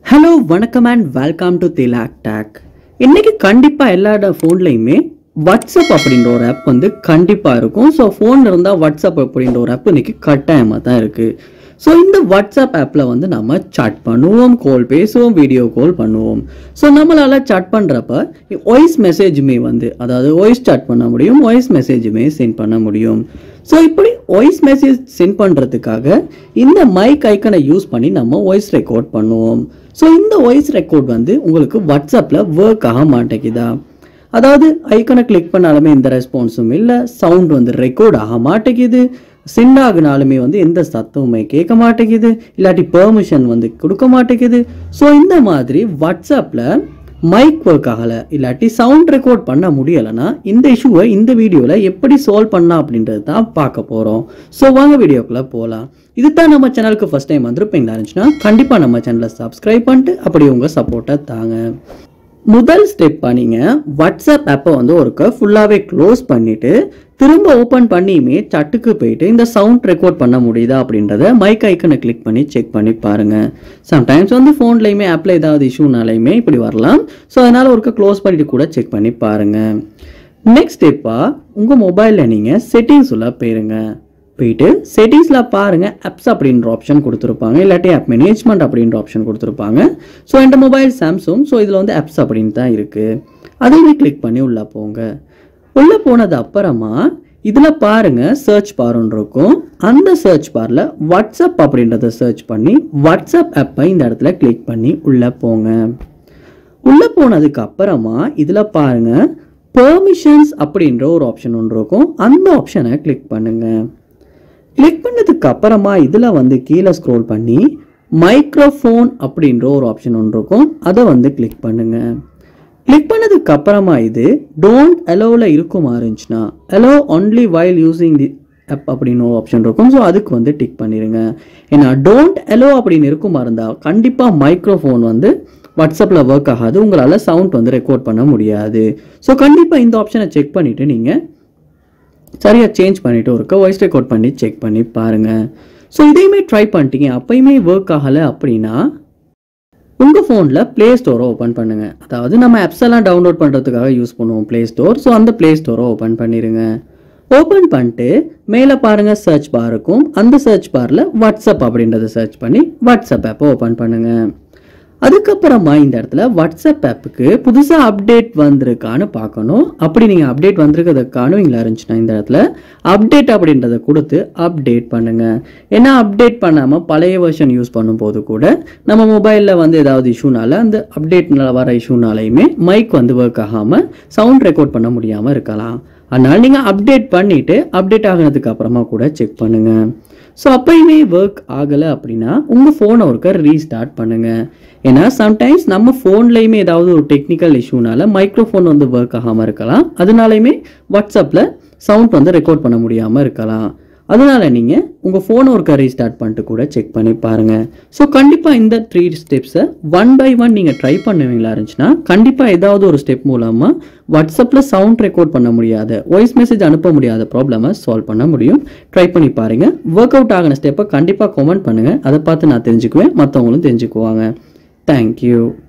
hello வணக்கம் and welcome to Tilak tech இன்னைக்கு கண்டிப்பாக எல்லாரோட ஃபோன்லையுமே வாட்ஸ்அப் அப்படின்ற ஒரு ஆப் வந்து கண்டிப்பாக இருக்கும் ஸோ ஃபோன் இருந்தால் வாட்ஸ்அப் அப்படின்ற ஒரு ஆப் இன்னைக்கு கட்டாயமாக தான் இருக்குது ஸோ இந்த வாட்ஸ்அப் ஆப்பில் வந்து நம்ம சாட் பண்ணுவோம் கால் பேசுவோம் வீடியோ கால் பண்ணுவோம் ஸோ நம்மளால் சாட் பண்ணுறப்ப வாய்ஸ் மெசேஜுமே வந்து அதாவது வாய்ஸ் சாட் பண்ண முடியும் வாய்ஸ் மெசேஜுமே சென்ட் பண்ண முடியும் ஸோ இப்படி வாய்ஸ் மெசேஜ் சென்ட் பண்ணுறதுக்காக இந்த மைக் ஐக்கனை யூஸ் பண்ணி நம்ம வாய்ஸ் ரெக்கார்ட் பண்ணுவோம் ஸோ இந்த வாய்ஸ் ரெக்கார்ட் வந்து உங்களுக்கு வாட்ஸ்அப்பில் ஒர்க் ஆக மாட்டேங்குதா அதாவது ஐக்கனை கிளிக் பண்ணாலுமே எந்த ரெஸ்பான்ஸும் இல்லை சவுண்ட் வந்து ரெக்கார்ட் ஆக மாட்டேங்குது சென்ட் ஆகினாலுமே வந்து எந்த சத்தமுமே கேட்க மாட்டேங்குது இல்லாட்டி பெர்மிஷன் வந்து கொடுக்க மாட்டேங்குது ஸோ இந்த மாதிரி வாட்ஸ்அப்பில் மைக் ஒர்க் ஆகலை இல்லாட்டி சவுண்ட் ரெக்கார்ட் பண்ண முடியலைன்னா இந்த இஷ்யூவை இந்த வீடியோவில் எப்படி சால்வ் பண்ணலாம் அப்படின்றது தான் பார்க்க போகிறோம் ஸோ வாங்க வீடியோக்குள்ளே போகலாம் இது தான் நம்ம சேனலுக்கு ஃபஸ்ட் டைம் வந்திருப்பீங்களா இருந்துச்சுன்னா கண்டிப்பாக நம்ம சேனலை சப்ஸ்கிரைப் பண்ணிட்டு அப்படி உங்கள் சப்போர்ட்டை தாங்க முதல் ஸ்டெப்பாக நீங்கள் வாட்ஸ்அப் ஆப்பை வந்து ஒருக்க ஃபுல்லாகவே க்ளோஸ் பண்ணிவிட்டு திரும்ப ஓப்பன் பண்ணியுமே சட்டுக்கு போயிட்டு இந்த சவுண்ட் ரெக்கார்ட் பண்ண முடியுதா அப்படின்றத மைக் ஐக்கனை கிளிக் பண்ணி செக் பண்ணி பாருங்கள் சம்டைம்ஸ் வந்து ஃபோன்லேயுமே ஆப்பில் ஏதாவது இஷ்யூனாலையுமே இப்படி வரலாம் ஸோ அதனால் ஒருக்க க்ளோஸ் பண்ணிட்டு கூட செக் பண்ணி பாருங்கள் நெக்ஸ்ட் ஸ்டெப்பாக உங்கள் மொபைலில் நீங்கள் செட்டிங்ஸ் உள்ள போயிருங்க போயிட்டு செட்டிங்ஸில் பாருங்கள் ஆப்ஸ் அப்படின்ற ஆப்ஷன் கொடுத்துருப்பாங்க இல்லாட்டி ஆப் மேனேஜ்மெண்ட் அப்படின்ற ஆப்ஷன் கொடுத்துருப்பாங்க ஸோ இந்த மொபைல் சாம்சங் ஸோ இதில் வந்து ஆப்ஸ் அப்படின்னு தான் இருக்குது அதையுமே கிளிக் பண்ணி உள்ளே போங்க உள்ளே போனது அப்புறமா இதில் பாருங்கள் சர்ச் பார்னு இருக்கும் அந்த சர்ச் பாரில் வாட்ஸ்அப் அப்படின்றத சர்ச் பண்ணி வாட்ஸ்அப் ஆப்பை இந்த இடத்துல கிளிக் பண்ணி உள்ளே போங்க உள்ளே போனதுக்கு அப்புறமா இதில் பாருங்க பெர்மிஷன்ஸ் அப்படின்ற ஒரு ஆப்ஷன் ஒன்று இருக்கும் அந்த ஆப்ஷனை கிளிக் பண்ணுங்க கிளிக் பண்ணதுக்கு அப்புறமா இதில் வந்து கீழே ஸ்க்ரோல் பண்ணி மைக்ரோஃபோன் அப்படின்ற ஒரு ஆப்ஷன் ஒன்று இருக்கும் அதை வந்து கிளிக் பண்ணுங்க கிளிக் பண்ணதுக்கு அப்புறமா இது டோன்ட் அலோவில் இருக்குமா இருந்துச்சுன்னா allow only while using the app அப்படின்னு ஒரு ஆப்ஷன் இருக்கும் ஸோ அதுக்கு வந்து டிக் பண்ணிடுங்க ஏன்னா டோன்ட் அலோ அப்படின்னு இருக்குமா இருந்தால் கண்டிப்பாக மைக்ரோஃபோன் வந்து வாட்ஸ்அப்பில் ஒர்க் ஆகாது உங்களால் சவுண்ட் வந்து ரெக்கார்ட் பண்ண முடியாது ஸோ கண்டிப்பாக இந்த ஆப்ஷனை செக் பண்ணிவிட்டு நீங்கள் சரியாக சேஞ்ச் பண்ணிவிட்டு ஒருக்க வாய்ஸ் ரெக்கார்ட் பண்ணி செக் பண்ணி பாருங்கள் ஸோ இதையுமே ட்ரை பண்ணிட்டீங்க அப்பயுமே ஒர்க் ஆகலை அப்படின்னா உங்கள் ஃபோனில் ப்ளே ஸ்டோரை ஓப்பன் பண்ணுங்கள் அதாவது நம்ம ஆப்ஸ் எல்லாம் டவுன்லோட் பண்ணுறதுக்காக யூஸ் பண்ணுவோம் ப்ளே ஸ்டோர் ஸோ அந்த ப்ளே ஸ்டோரை ஓப்பன் பண்ணிடுங்க ஓப்பன் பண்ணிட்டு மேலே பாருங்கள் சர்ச் பார் இருக்கும் அந்த சர்ச் பாரில் வாட்ஸ்அப் அப்படின்றத சர்ச் பண்ணி வாட்ஸ்அப் ஆப்பை ஓப்பன் பண்ணுங்கள் அதுக்கப்புறமா இந்த இடத்துல வாட்ஸ்அப் ஆப்புக்கு புதுசாக அப்டேட் வந்திருக்கான்னு பார்க்கணும் அப்படி நீங்கள் அப்டேட் வந்திருக்கிறத காணுவீங்களா இருந்துச்சுன்னா இந்த இடத்துல அப்டேட் அப்படின்றத கொடுத்து அப்டேட் பண்ணுங்கள் ஏன்னா அப்டேட் பண்ணாமல் பழைய வெர்ஷன் யூஸ் பண்ணும்போது கூட நம்ம மொபைலில் வந்து ஏதாவது இஷ்யூனால அந்த அப்டேட்னால வர இஷ்யூனாலையுமே மைக் வந்து ஒர்க் ஆகாமல் சவுண்ட் ரெக்கார்ட் பண்ண முடியாமல் இருக்கலாம் அதனால் நீங்கள் அப்டேட் பண்ணிவிட்டு அப்டேட் ஆகினதுக்கு அப்புறமா கூட செக் பண்ணுங்கள் ஸோ அப்பயுமே ஒர்க் ஆகலை அப்படின்னா உங்கள் ஃபோனை ஒருக்க ரீஸ்டார்ட் பண்ணுங்கள் ஏன்னா சம்டைம்ஸ் நம்ம ஃபோன்லேயுமே ஏதாவது ஒரு டெக்னிக்கல் இஷ்யூனால மைக்ரோஃபோன் வந்து ஒர்க் ஆகாமல் இருக்கலாம் அதனாலையுமே வாட்ஸ்அப்பில் சவுண்ட் வந்து ரெக்கார்ட் பண்ண முடியாமல் இருக்கலாம் அதனால நீங்கள் உங்கள் ஃபோனை ஒருக்க ரீஸ்டார்ட் பண்ணிட்டு கூட செக் பண்ணி பாருங்கள் ஸோ கண்டிப்பாக இந்த த்ரீ ஸ்டெப்ஸை ஒன் பை ஒன் நீங்கள் ட்ரை பண்ணுவீங்களா இருந்துச்சுன்னா கண்டிப்பாக ஏதாவது ஒரு ஸ்டெப் மூலமாக வாட்ஸ்அப்பில் சவுண்ட் ரெக்கார்ட் பண்ண முடியாத வாய்ஸ் மெசேஜ் அனுப்ப முடியாத ப்ராப்ளமை சால்வ் பண்ண முடியும் ட்ரை பண்ணி பாருங்கள் ஒர்க் அவுட் ஆகின ஸ்டெப்பை கண்டிப்பாக கமெண்ட் பண்ணுங்கள் அதை பார்த்து நான் தெரிஞ்சுக்குவேன் மற்றவங்களும் தெரிஞ்சுக்குவாங்க தேங்க்யூ